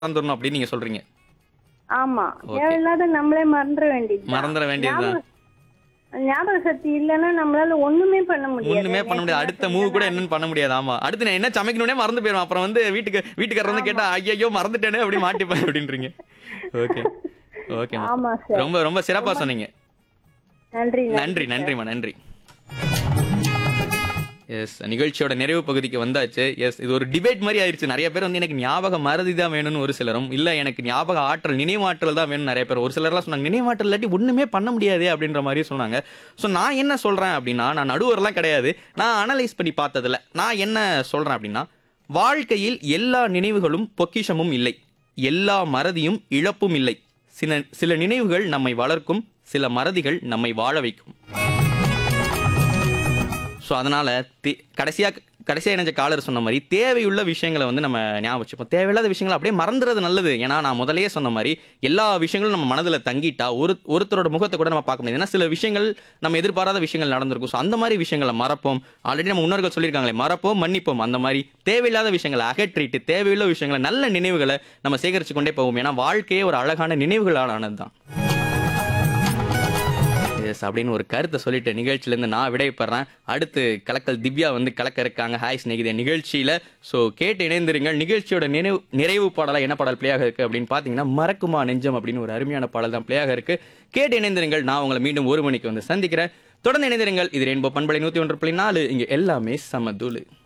மறந்துடணும் அப்படின்னு நீங்க சொல்றீங்க ஆமா Okay. தேவையில்லாத நம்மளே மறந்துட வேண்டியது மறந்துட வேண்டியதுதான் ஞாபக சக்தி இல்லைன்னா நம்மளால ஒண்ணுமே பண்ண முடியாது ஒண்ணுமே பண்ண முடியாது அடுத்த மூவ் கூட என்னன்னு பண்ண முடியாது ஆமா அடுத்து நான் என்ன சமைக்கணும்னே மறந்து போயிடும் அப்புறம் வந்து வீட்டுக்கு வீட்டுக்காரர் வந்து கேட்டா ஐயோ மறந்துட்டேனே அப்படி மாட்டிப்பேன் அப்படின்றீங்க ஓகே ஓகே ஆமா சார் ரொம்ப ரொம்ப சிறப்பா சொன்னீங்க நன்றி நன்றி நன்றிம்மா நன்றி எஸ் நிகழ்ச்சியோட நிறைவு பகுதிக்கு வந்தாச்சு எஸ் இது ஒரு டிபேட் மாதிரி ஆயிருச்சு நிறைய பேர் வந்து எனக்கு ஞாபக மறதி தான் வேணும்னு ஒரு சிலரும் இல்ல எனக்கு ஞாபக ஆற்றல் நினைவாற்றல் தான் வேணும் நிறைய பேர் ஒரு சிலர்லாம் சொன்னாங்க நினைவாற்றல் இல்லாட்டி ஒண்ணுமே பண்ண முடியாது அப்படின்ற மாதிரி சொன்னாங்க ஸோ நான் என்ன சொல்றேன் அப்படின்னா நான் நடுவர்லாம் கிடையாது நான் அனலைஸ் பண்ணி பார்த்ததுல நான் என்ன சொல்றேன் அப்படின்னா வாழ்க்கையில் எல்லா நினைவுகளும் பொக்கிஷமும் இல்லை எல்லா மறதியும் இழப்பும் இல்லை சில சில நினைவுகள் நம்மை வளர்க்கும் சில மறதிகள் நம்மை வாழ வைக்கும் ஸோ அதனால தே- கடைசியா கடைசியா இணைஞ்ச காலர் சொன்ன மாதிரி தேவையுள்ள விஷயங்களை வந்து நம்ம ஞாபகம் வச்சுப்போம் தேவையில்லாத விஷயங்களை அப்படியே மறந்துறது நல்லது ஏன்னா நான் முதல்லயே சொன்ன மாதிரி எல்லா விஷயங்களும் நம்ம மனதில் தங்கிட்டா ஒரு ஒருத்தரோட முகத்தை கூட நம்ம பார்க்க முடியாது ஏன்னா சில விஷயங்கள் நம்ம எதிர்பாராத விஷயங்கள் நடந்திருக்கும் ஸோ அந்த மாதிரி விஷயங்களை மறப்போம் ஆல்ரெடி நம்ம முன்னோர்கள் சொல்லியிருக்காங்களே மறப்போம் மன்னிப்போம் அந்த மாதிரி தேவையில்லாத விஷயங்களை அகற்றிட்டு தேவையுள்ள விஷயங்களை நல்ல நினைவுகளை நம்ம சேகரித்து கொண்டே போவோம் ஏன்னா வாழ்க்கையே ஒரு அழகான நினைவுகளால் ஆனது தான் எஸ் அப்படின்னு ஒரு கருத்தை சொல்லிட்டு நிகழ்ச்சியிலேருந்து நான் விடைபெறேன் அடுத்து கலக்கல் திவ்யா வந்து கலக்க இருக்காங்க ஹாய் ஸ்நேகிதே நிகழ்ச்சியில் ஸோ கேட்டு இணைந்திருங்கள் நிகழ்ச்சியோட நினைவு நிறைவு பாடலாக என்ன பாடல் பிளேயாக இருக்குது அப்படின்னு பார்த்தீங்கன்னா மறக்குமா நெஞ்சம் அப்படின்னு ஒரு அருமையான பாடல் தான் பிளேயாக இருக்குது கேட்டு இணைந்திருங்கள் நான் உங்களை மீண்டும் ஒரு மணிக்கு வந்து சந்திக்கிறேன் தொடர்ந்து இணைந்திருங்கள் இது ரெயின்போ பண்பலை நூற்றி ஒன்று புள்ளி நாலு இங்கே எல்லாமே சமதூளு